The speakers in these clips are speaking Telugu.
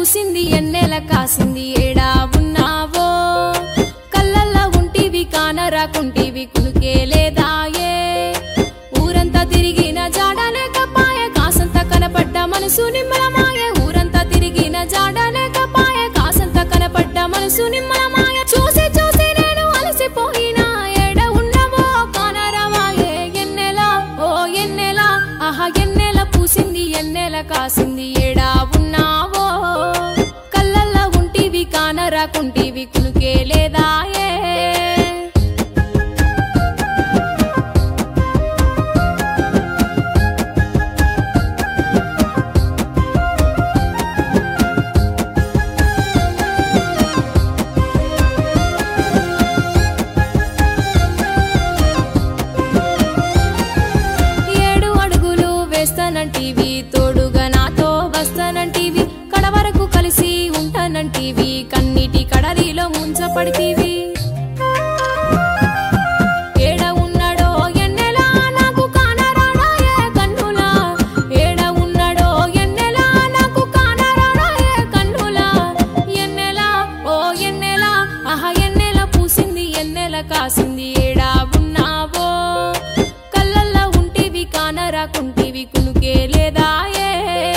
పూసింది ఎన్నెల కాసింది ఏడా ఉన్నావో కళ్ళల్లా ఉంటివి కానరాకుంటివి కునుకే లేదాయే ఊరంతా తిరిగిన జాడలేకపాయ కాసంత కనపడ్డ మనసు నిమ్మలమాయ ఊరంతా తిరిగిన జాడలేకపాయ కాసంత కనపడ్డ మనసు నిమ్మలమాయ చూసి చూసి నేను అలసిపోయినా ఏడ ఉన్నవో కానరమాయే ఎన్నెలా ఓ ఎన్నెలా ఆహా ఎన్నెల పూసింది ఎన్నెల కాసింది ఏడా ఉన్నావో కళ్ళల్లా ఉంటివి కానరాకుంటివి కునుకే లేదాయే ఏడు అడుగులు వేస్తానంటీవి తోడుగా నాతో వస్తానంటీవి కడవరకు కలిసి ఉంటానంటీవి కన్నీటి కడలిలో ముంచపడితీవి ఏడ ఉన్నాడో ఎన్నెలా నాకు కానరాడాయే కన్నులా ఏడ ఉన్నాడో ఎన్నెలా నాకు కానరాడాయే కన్నులా ఎన్నెలా ఓ ఎన్నెలా ఆహా ఎన్నెల పూసింది ఎన్నెల కాసింది ఏడా ఉన్నావో కళ్ళల్లా ఉంటివి కానరాకుంటివి కునుకే లేదాయే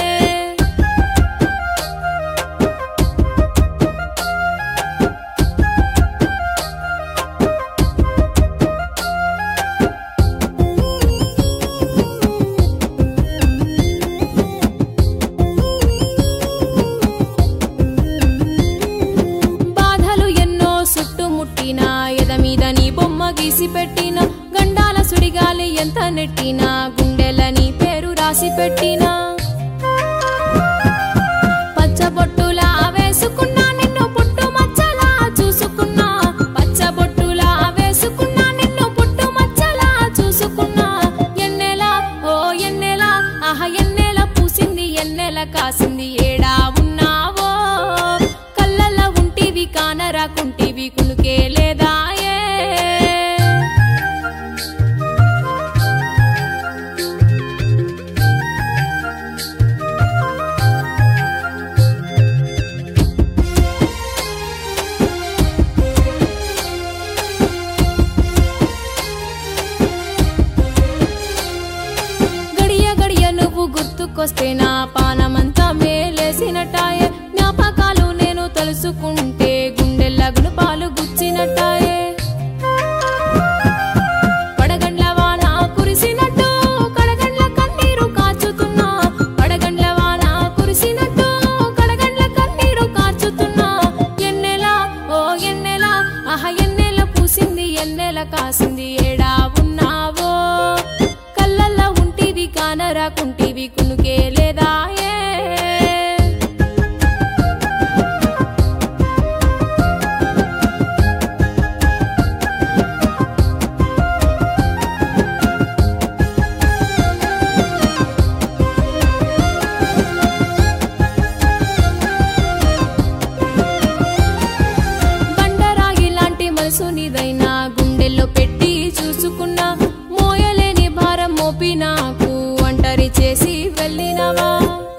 బాధలు ఎన్నో చుట్టుముట్టిన ఎద మీద నీ బొమ్మ గీసి పెట్టిన గండాల సుడిగాలి ఎంత నెట్టినా గుండెల నీ పేరు రాసి పెట్టినా పచ్చబొట్టులా వేసుకున్నా నిన్ను పుట్టు మచ్చలా చూసుకున్నా పచ్చబొట్టులా వేసుకున్నా నిన్ను పుట్టు మచ్చలా చూసుకున్నా ఎన్నెలా ఓ ఎన్నెలా ఆహా ఎన్నెల పూసింది ఎన్నెల కాసింది ఏడా ఉన్నావో కళ్ళల్లా ఉంటివి కానరాకుంటివి కునుకే లేదాయే గడియ గడియ నువ్వు గుర్తుకొస్తే నా పానమంతా మేలేసినట్టాయే జ్ఞాపకాలు నేను తలుసుకుంటే గుండెల్ల గుణపాలు గుచ్చినట్టాయే పడగండ్ల వాన కురిసినట్టు కడగండ్ల కన్నీరు కాచుతున్నా పడగండ్ల వాన కురిసినట్టు కడగండ్ల కన్నీరు కాచుతున్నా ఎన్నెలా ఓ ఎన్నెలా ఆహ ఎన్నెల పూసింది ఎన్నెల కాసింది ఏడా ఉన్నావో కళ్ళల్లా ఉంటివి కానరాకుంటివి కునుకే లేదాయే బండరాగి లాంటి మనసు నీదైనా గుండెల్లో పెట్టి చూసుకున్నా మోయలేని భారం మోపి నాకు ఒంటరి చేసి వెళ్ళినవా